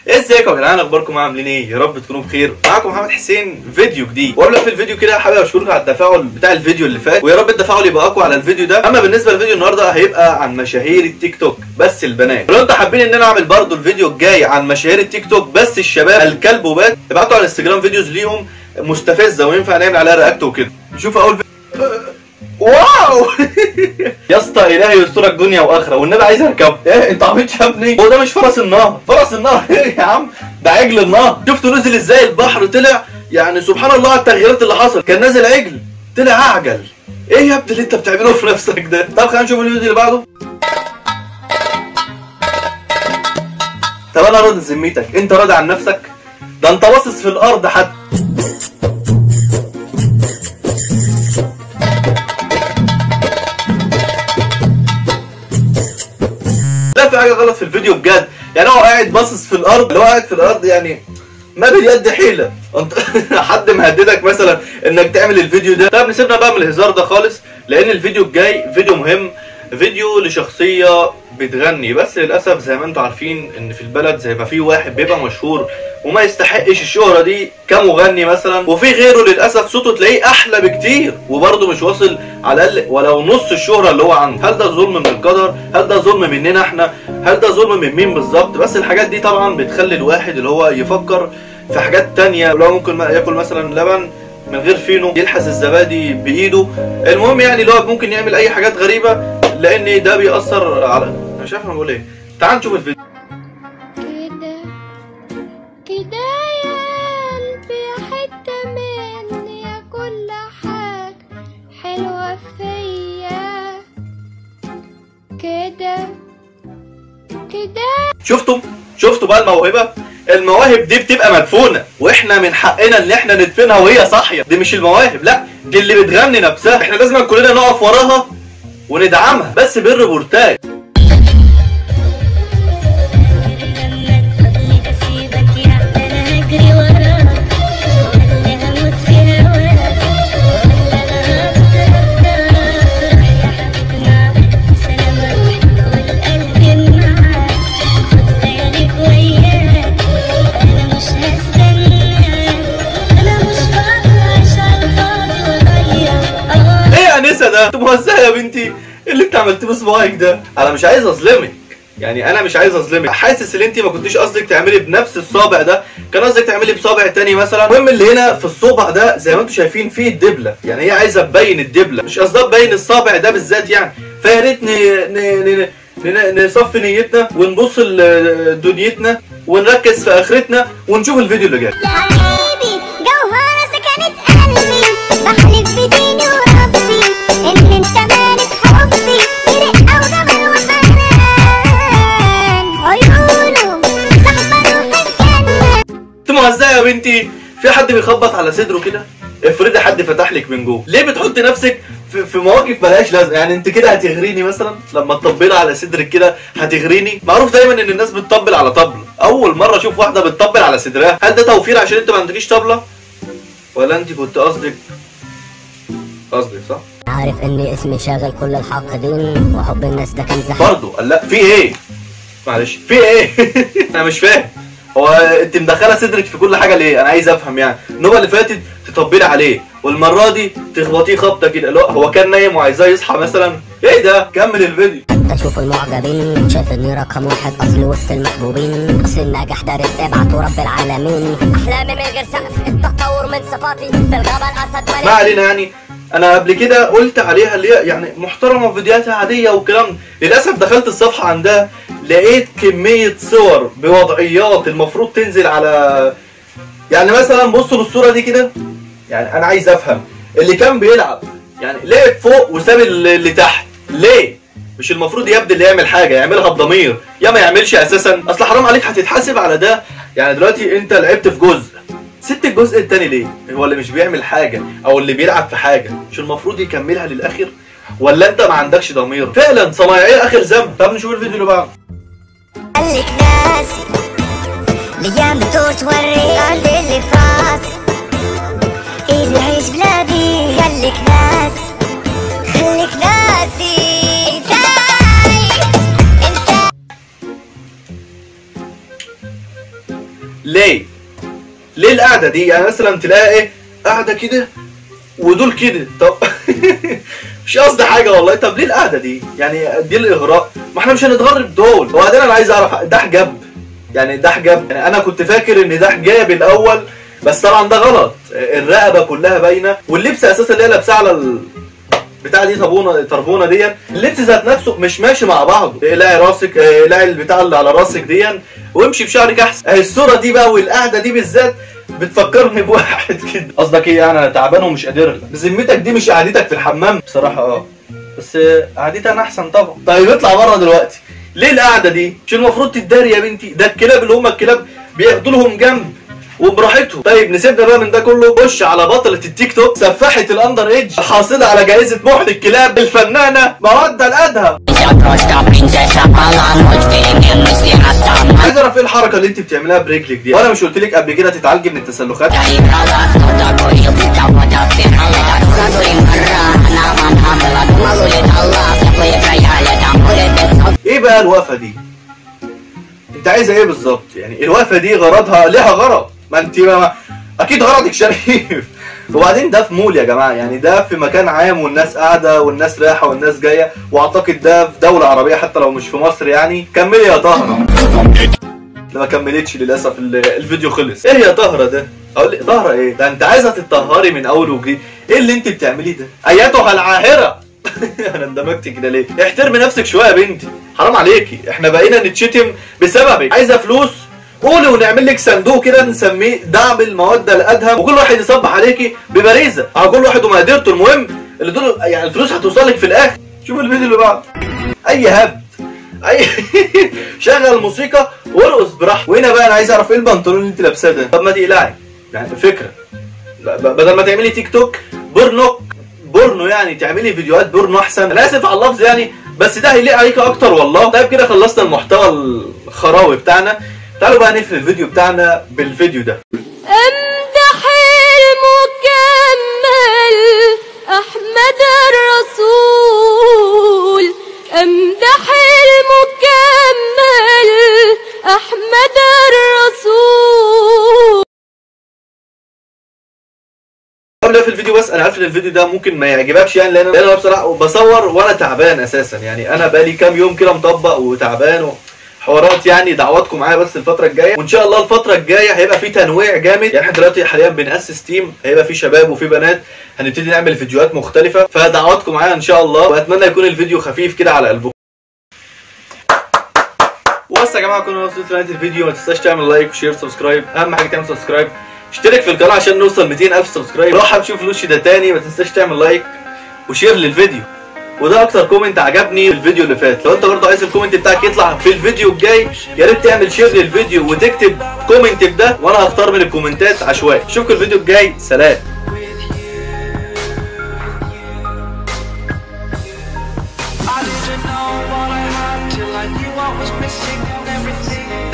ازيكم يا جدعان اخباركم عاملين ايه يا رب تكونوا بخير معاكم محمد حسين فيديو جديد وقبل في الفيديو كده حابب اشكركم على التفاعل بتاع الفيديو اللي فات ويا رب التفاعل يبقى اقوى على الفيديو ده اما بالنسبه للفيديو النهارده هيبقى عن مشاهير التيك توك بس البنات ولو انتوا حابين ان انا اعمل برضو الفيديو الجاي عن مشاهير التيك توك بس الشباب الكلب وبات ابعتوا على الانستجرام فيديوز ليهم مستفزه وينفع نعمل عليها رياكت وكده نشوف اول فيديو واو يا اسطى الهي يسترك دنيا واخره والنبي عايز اركب ايه انت عبيط يا ابني هو ده مش فرس النهر فرس النهر ايه يا عم ده عجل النهر شفتوا نزل ازاي البحر طلع يعني سبحان الله على التغييرات اللي حصل كان نازل عجل طلع اعجل ايه يا ابني اللي انت بتعمله في نفسك ده طب خلينا نشوف الفيديو اللي بعده طب انا راضي ذمتك انت راضي عن نفسك ده انت باصص في الارض حتى لا في حاجه غلط في الفيديو بجد يعني هو قاعد باصص في الارض اللي هو قاعد في الارض يعني ما باليد حيله انت حد مهددك مثلا انك تعمل الفيديو ده طب نسيبنا بقى من الهزار ده خالص لان الفيديو الجاي فيديو مهم فيديو لشخصيه بتغني بس للاسف زي ما انتم عارفين ان في البلد زي ما في واحد بيبقى مشهور وما يستحقش الشهرة دي كمغني مثلا وفي غيره للاسف صوته تلاقيه احلى بكتير وبرضه مش واصل على الاقل ولو نص الشهرة اللي هو عنده هل ده ظلم من القدر هل ده ظلم مننا احنا هل ده ظلم من مين بالظبط بس الحاجات دي طبعا بتخلي الواحد اللي هو يفكر في حاجات تانية لو ممكن ما ياكل مثلا لبن من غير فينو يلحس الزبادي بايده المهم يعني اللي هو ممكن يعمل اي حاجات غريبة لان ده بيأثر على انا مش عارف انا بقول ايه تعال نشوف الفيديو كده كده يا قلبي حتة مني يا كل حاجة حلوة فيا كده كده شفتم شفتوا بقى الموهبه المواهب دي بتبقى مدفونه واحنا من حقنا ان احنا ندفنها وهي صاحيه دي مش المواهب لا دي اللي بتغني نفسها احنا لازم كلنا نقف وراها وندعمها بس بالريبورتاج ايه يا انسه ده انت موزعه يا بنتي اللي انت عملتيه بصباعك ده انا مش عايز اظلمك يعني انا مش عايز اظلمك حاسس ان انت ما كنتيش قصدك تعملي بنفس الصابع ده كان قصدك تعملي بصابع تاني مثلا المهم اللي هنا في الصبع ده زي ما انتم شايفين فيه الدبله يعني هي عايزه تبين الدبله مش قصدها تبين الصابع ده بالذات يعني فيا ريت ن- ن- ن- ن- نصفي نيتنا ونبص لدنيتنا ونركز في اخرتنا ونشوف الفيديو اللي جاي يا حبيبي جوهرة سكنت قلبي بحلف بديني وربي ان انت مالك حبي برقة وجمال وحنان عيونه صاحبة روح الجنة انت مهزأة يا بنتي في حد بيخبط على صدره كده افرضي حد فتح لك من جوه ليه بتحطي نفسك في, في مواقف ملهاش لازمه يعني انت كده هتغريني مثلا لما تطبلي على صدرك كده هتغريني معروف دايما ان الناس بتطبل على طبل اول مره اشوف واحده بتطبل على صدرها هل ده توفير عشان انت ما عندكيش طبله ولا انت كنت قصدك قصدك صح عارف اني اسمي شاغل كل الحاقدين وحب الناس ده كان زحمة برضه قال لا في ايه معلش في ايه انا مش فاهم هو انت مدخله صدرك في كل حاجه ليه انا عايز افهم يعني النوبه اللي فاتت تطبلي عليه والمره دي تخبطيه خبطه كده لا هو كان نايم وعايزاه يصحى مثلا ايه ده كمل الفيديو اشوف المعجبين شايف اني رقم واحد اصل وسط المحبوبين اصل النجاح ده رزق ابعته رب العالمين احلامي من غير سقف التطور من صفاتي في الغابة الاسد ما ملك علينا يعني انا قبل كده قلت عليها اللي هي يعني محترمه وفيديوهاتها عاديه والكلام ده. للاسف دخلت الصفحه عندها لقيت كميه صور بوضعيات المفروض تنزل على يعني مثلا بصوا للصوره دي كده يعني انا عايز افهم اللي كان بيلعب يعني لعب فوق وساب اللي اللي تحت ليه مش المفروض يا ابني اللي يعمل حاجه يعملها بضمير يا ما يعملش اساسا اصل حرام عليك هتتحاسب على ده يعني دلوقتي انت لعبت في جزء سبت الجزء التاني ليه هو اللي مش بيعمل حاجه او اللي بيلعب في حاجه مش المفروض يكملها للاخر ولا انت ما عندكش ضمير فعلا صنايعيه اخر زمن طب نشوف الفيديو اللي بعده خليك ناسي الايام بتوري عندي اللي في راسي ايزي عيش بلادي خليك ناسي خليك ناسي انساي انساي ليه ليه القعده دي يعني مثلا تلاقي ايه قاعده كده ودول كده طب مش قصدي حاجه والله طب ليه القعده دي يعني دي الاغراء ما احنا مش هنتغرب دول وبعدين انا عايز اعرف ده حجاب يعني ده حجاب يعني انا كنت فاكر ان ده حجاب الاول بس طبعا ده غلط الرقبه كلها باينه واللبس اساسا اللي هي لابساه على ال... بتاع دي طربونه طربونه دي اللبس ذات نفسه مش ماشي مع بعضه اقلعي راسك اقلعي البتاع اللي على راسك دي وامشي بشعرك احسن اهي الصوره دي بقى والقعده دي بالذات بتفكرني بواحد كده قصدك ايه يعني انا تعبان ومش قادر لك بذمتك دي مش قعدتك في الحمام بصراحه اه بس قعدتي انا احسن طبعا طيب اطلع بره دلوقتي ليه القعده دي مش المفروض تتداري يا بنتي ده الكلاب اللي هم الكلاب بياخدوا لهم جنب وبراحتهم طيب نسيبنا بقى من ده كله خش على بطلة التيك توك سفاحة الاندر ايدج حاصلة على جائزة محن الكلاب الفنانة مودة الادهم عايز اعرف ايه الحركة اللي انت بتعملها برجلك دي وانا مش قلت لك قبل كده تتعالجي من التسلخات ايه بقى الوقفة دي انت عايزة ايه بالظبط يعني الوقفة دي غرضها ليها غرض ما انت ما اكيد غرضك شريف وبعدين ده في مول يا جماعه يعني ده في مكان عام والناس قاعده والناس رايحه والناس جايه واعتقد ده في دوله عربيه حتى لو مش في مصر يعني كملي يا طهره ما كملتش للاسف ال- الفيديو خلص ايه يا طهره ده اقول لك طهره ايه ده انت عايزه تتطهري من اول وجديد ايه اللي انت بتعمليه ده ايتها العاهره انا اندمجت كده ليه احترمي نفسك شويه يا بنتي حرام عليكي احنا بقينا نتشتم بسببك عايزه فلوس قولي ونعمل لك صندوق كده نسميه دعم الموده الادهم وكل واحد يصبح عليكي ببريزه على كل واحد ومقدرته المهم اللي دول يعني الفلوس هتوصل لك في الاخر شوف الفيديو اللي بعده اي هبد اي شغل موسيقى وارقص براحتك وهنا بقى انا عايز اعرف ايه البنطلون اللي انت لابساه ده طب ما تقلعي يعني فكره ب- ب- بدل ما تعملي تيك توك بورنو بورنو يعني تعملي فيديوهات بورنو احسن انا اسف على اللفظ يعني بس ده هيليق عليك اكتر والله طيب كده خلصنا المحتوى الخراوي بتاعنا تعالوا بقى نقفل الفيديو بتاعنا بالفيديو ده امدح المكمل احمد الرسول امدح المكمل احمد الرسول قبل ما اقفل الفيديو بس انا عارف ان الفيديو ده ممكن ما يعجبكش يعني لان لان انا بصراحه بصور وانا تعبان اساسا يعني انا بقالي كام يوم كده مطبق وتعبان و... حوارات يعني دعواتكم معايا بس الفترة الجاية وان شاء الله الفترة الجاية هيبقى في تنويع جامد يعني احنا دلوقتي حاليا بنأسس تيم هيبقى في شباب وفي بنات هنبتدي نعمل فيديوهات مختلفة فدعواتكم معايا ان شاء الله واتمنى يكون الفيديو خفيف كده على قلبكم وبس يا جماعه كنا وصلت لنهايه الفيديو ما تنساش تعمل لايك وشير سبسكرايب اهم حاجه تعمل سبسكرايب اشترك في القناه عشان نوصل 200000 سبسكرايب لو حابب تشوف الوش ده تاني ما تنساش تعمل لايك وشير للفيديو وده اكتر كومنت عجبني في الفيديو اللي فات لو انت برضه عايز الكومنت بتاعك يطلع في الفيديو الجاي يا ريت تعمل شير للفيديو وتكتب كومنت بده وانا هختار من الكومنتات عشوائي اشوفكم الفيديو الجاي سلام I didn't know what I had till I knew what was missing and everything